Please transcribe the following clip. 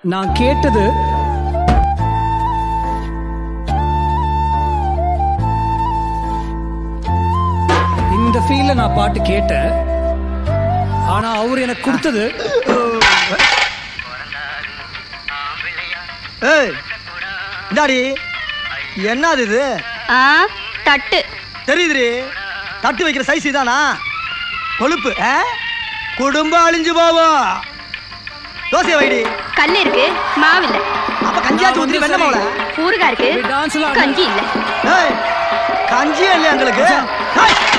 நான் கேட்டது இந்த ஃபீல்ல நான் பாட்டு கேட்டேன் ஆனா அவர் எனக்கு கொடுத்தது ஏய் இந்தாடி என்னது இது ஆ தட்டு தெரியுதுடி தட்டு வைக்கிற சைஸ் இதானா கொழுப்பு ஆ? குடும்பம் அழிஞ்சு போவோம் தோசையை வைடி கல் இருக்கு மாவு இல்ல அப்ப கஞ்சியாச்சு ஊத்தி வெண்ண மாவுல ஊறுகாய் இருக்கு டான்ஸ்லாம் கஞ்சி இல்ல ஏய் கஞ்சியே இல்லையா எங்களுக்கு ஏய்,